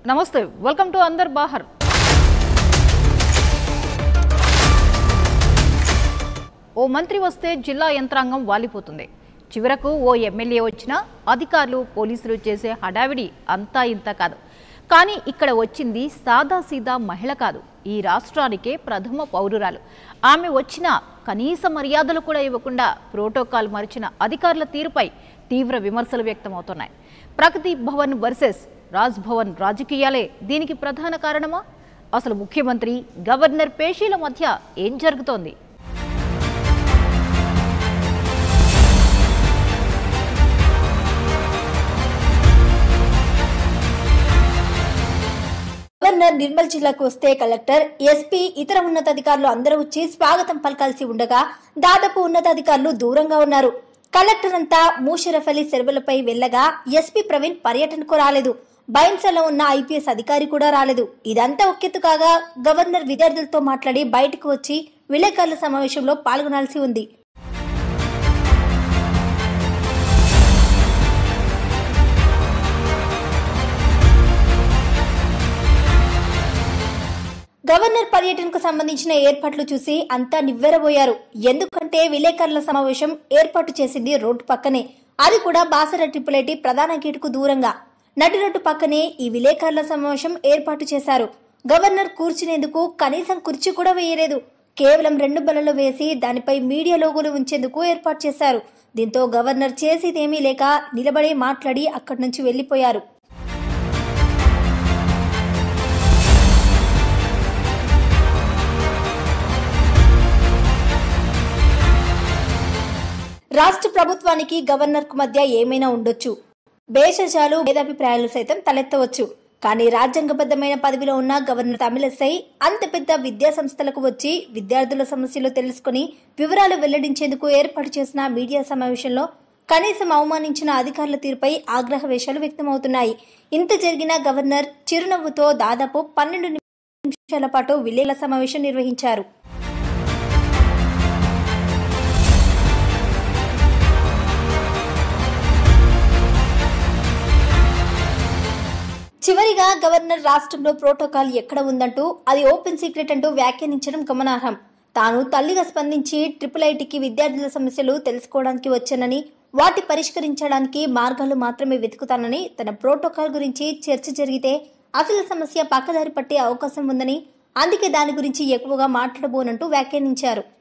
నమస్తే welcome to another బాహర్ ఓ మంత్రి వస్తే జిల్లా యంత్రాంగం వాలిపోతుంది చివరకు ఓ ఎమ్మెల్యే వచ్చినా అధికారులు పోలీసులు చేసే హడావిడి అంతా ఇంత కాదు కానీ ఇక్కడ వచ్చింది సాదాసీదా మహిళ కాదు ఈ రాష్ట్రానికే ప్రథమ పౌరురాలు ఆమె వచ్చిన కనీస మర్యాదలు కూడా ఇవ్వకుండా ప్రోటోకాల్ మరిచిన అధికారుల తీరుపై తీవ్ర విమర్శలు వ్యక్తమవుతున్నాయి ప్రగతి భవన్ వర్సెస్ రాజ్ భవన్ రాజకీయాలే దీనికి ప్రధాన కారణమా అసలు ముఖ్యమంత్రి గవర్నర్ పేషీల మధ్య ఏం జరుగుతోంది గవర్నర్ నిర్మల్ జిల్లాకు వస్తే కలెక్టర్ ఎస్పీ ఇతర ఉన్నతాధికారులు అందరూ వచ్చి స్వాగతం పలకాల్సి ఉండగా దాదాపు ఉన్నతాధికారులు దూరంగా ఉన్నారు కలెక్టర్ అంతా మూషరఫ్ అలీ సెలవులపై వెళ్ళగా ఎస్పీ ప్రవీణ్ పర్యటనకు రాలేదు బైన్సలో ఉన్న ఐపీఎస్ అధికారి కూడా రాలేదు ఇదంతా ఒకెత్తు కాగా గవర్నర్ విద్యార్థులతో మాట్లాడి బయటకు వచ్చి విలేకరుల సమావేశంలో పాల్గొనాల్సి ఉంది గవర్నర్ పర్యటనకు సంబంధించిన ఏర్పాట్లు చూసి అంతా నివ్వెరబోయారు ఎందుకంటే విలేకరుల సమావేశం ఏర్పాటు చేసింది రోడ్డు పక్కనే అది కూడా బాసర ట్రిపుల్ ఐటీ ప్రధాన గేటుకు దూరంగా నడిరోడ్డు పక్కనే ఈ విలేకరుల సమావేశం ఏర్పాటు చేశారు గవర్నర్ కూర్చునేందుకు కనీసం కుర్చీ కూడా వేయలేదు కేవలం రెండు బలలో వేసి దానిపై మీడియా లోగోలు ఉంచేందుకు ఏర్పాటు చేశారు దీంతో గవర్నర్ చేసేదేమీ లేక నిలబడి మాట్లాడి అక్కడి నుంచి వెళ్లిపోయారు రాష్ట్ర ప్రభుత్వానికి గవర్నర్ కు మధ్య ఏమైనా ఉండొచ్చు భేషజాలు భేదాభిప్రాయాలు సైతం తలెత్తవచ్చు కానీ రాజ్యాంగబద్ధమైన పదవిలో ఉన్న గవర్నర్ తమిళసై అంత పెద్ద విద్యా సంస్థలకు వచ్చి విద్యార్థుల సమస్యలు తెలుసుకుని వివరాలు వెల్లడించేందుకు ఏర్పాటు చేసిన మీడియా సమావేశంలో కనీసం అవమానించిన అధికారుల తీరుపై ఆగ్రహ వేషాలు వ్యక్తమవుతున్నాయి ఇంత జరిగిన గవర్నర్ చిరునవ్వుతో దాదాపు పన్నెండు నిమిషాల పాటు విలేల సమావేశం నిర్వహించారు చివరిగా గవర్నర్ రాష్ట్రంలో ప్రోటోకాల్ ఎక్కడ ఉందంటూ అది ఓపెన్ సీక్రెట్ అంటూ వ్యాఖ్యానించడం గమనార్హం తాను తల్లిగా స్పందించి ట్రిపుల్ ఐటీకి విద్యార్థుల సమస్యలు తెలుసుకోవడానికి వచ్చానని వాటి పరిష్కరించడానికి మార్గాలు మాత్రమే వెతుకుతానని తన ప్రోటోకాల్ గురించి చర్చ జరిగితే అసలు సమస్య పక్కదారి పట్టే అవకాశం ఉందని అందుకే దాని గురించి ఎక్కువగా మాట్లాడబోనంటూ వ్యాఖ్యానించారు